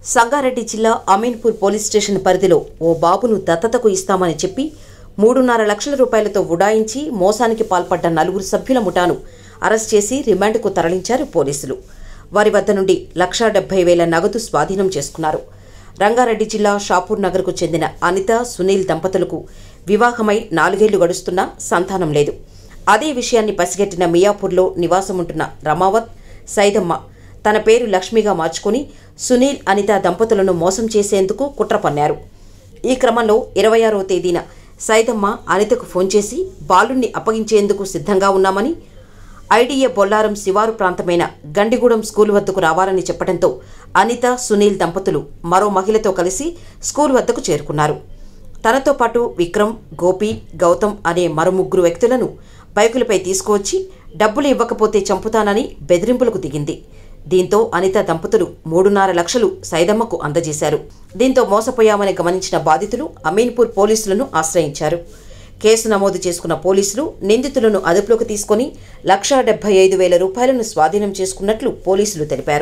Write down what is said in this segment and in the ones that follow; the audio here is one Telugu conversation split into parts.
సంగారెడ్డి జిల్లా అమీన్పూర్ పోలీస్ స్టేషన్ పరిధిలో ఓ బాబును దత్తతకు ఇస్తామని చెప్పి మూడున్నర లక్షల రూపాయలతో ఉడాయించి మోసానికి పాల్పడ్డ నలుగురు సభ్యుల ముఠాను అరెస్ట్ చేసి రిమాండ్కు తరలించారు పోలీసులు వారి వద్ద నుండి లక్షా డెబ్బై వేల నగదు స్వాధీనం చేసుకున్నారు రంగారెడ్డి జిల్లా షాపూర్ నగర్కు చెందిన అనిత సునీల్ దంపతులకు వివాహమై నాలుగేళ్లు గడుస్తున్నా సంతానం లేదు అదే విషయాన్ని పసిగట్టిన మియాపూర్లో నివాసముంటున్న రమావత్ సైదమ్మ తన పేరు లక్ష్మిగా మార్చుకుని సునీల్ అనిత దంపతులను మోసం చేసేందుకు కుట్ర పన్నారు ఈ క్రమంలో ఇరవై ఆరవ తేదీన సైదమ్మ అనితకు ఫోన్ చేసి బాలుణ్ణి అప్పగించేందుకు సిద్ధంగా ఉన్నామని ఐడిఏ బొల్లారం శివారు ప్రాంతమైన గండిగూడెం స్కూల్ వద్దకు రావాలని చెప్పడంతో అనిత సునీల్ దంపతులు మరో మహిళతో కలిసి స్కూల్ వద్దకు చేరుకున్నారు తనతో పాటు విక్రమ్ గోపి గౌతమ్ అనే మరో ముగ్గురు వ్యక్తులను బైకులపై తీసుకువచ్చి డబ్బులు ఇవ్వకపోతే చంపుతానని బెదిరింపులకు దిగింది దీంతో అనిత దంపతులు మూడున్నర లక్షలు సైదమ్మకు అందజేశారు దీంతో మోసపోయామని గమనించిన బాధితులు అమీన్పూర్ పోలీసులను ఆశ్రయించారు కేసు నమోదు చేసుకున్న పోలీసులు నిందితులను అదుపులోకి తీసుకుని లక్షా డెబ్బై ఐదు వేల రూపాయలను స్వాధీనం చేసుకున్నట్లు పోలీసులు తెలిపారు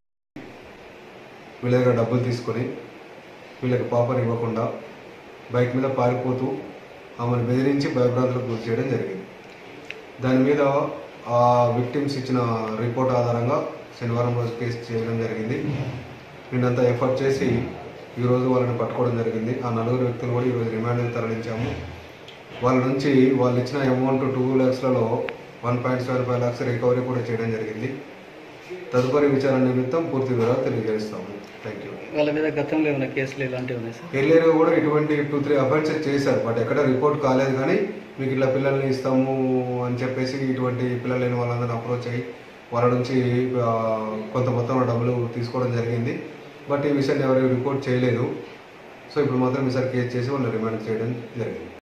వీళ్ళ దగ్గర డబ్బులు తీసుకొని వీళ్ళకి పాపని ఇవ్వకుండా బైక్ మీద పారిపోతూ ఆమెను బెదిరించి భయభ్రాంతులకు గురి చేయడం జరిగింది దాని మీద ఆ విక్టిమ్స్ ఇచ్చిన రిపోర్ట్ ఆధారంగా శనివారం రోజు కేసు చేయడం జరిగింది నిన్నంతా ఎఫర్ట్ చేసి ఈరోజు వాళ్ళని పట్టుకోవడం జరిగింది ఆ నలుగురు వ్యక్తులు కూడా ఈరోజు రిమాండ్కి తరలించాము వాళ్ళ నుంచి వాళ్ళు ఇచ్చిన అమౌంట్ టూ ల్యాక్స్లలో one point seven five lakhs recovery కూడా చేయడం జరిగింది తదుపరి విచారణ నిమిత్తం పూర్తి వివరాలు తెలియజేస్తాము థ్యాంక్ యూ వాళ్ళ మీద గతంలో ఏమైనా కేసులు ఇలాంటివి ఉన్నాయి సార్ ఎర్లియర్ కూడా ఇటువంటి టూ త్రీ అఫెన్సెస్ చేశారు బట్ ఎక్కడ రిపోర్ట్ కాలేదు కానీ మీకు ఇట్లా పిల్లల్ని ఇస్తాము అని చెప్పేసి ఇటువంటి పిల్లలు లేని వాళ్ళందరినీ అప్రోచ్ అయ్యి వాళ్ళ నుంచి ఆ, కొంత మొత్తంలో డబ్బులు తీసుకోవడం జరిగింది బట్ ఈ విషయాన్ని ఎవరు రిపోర్ట్ చేయలేదు సో ఇప్పుడు మాత్రం ఈసారి కేసు చేసి వాళ్ళు రిమాండ్ చేయడం జరిగింది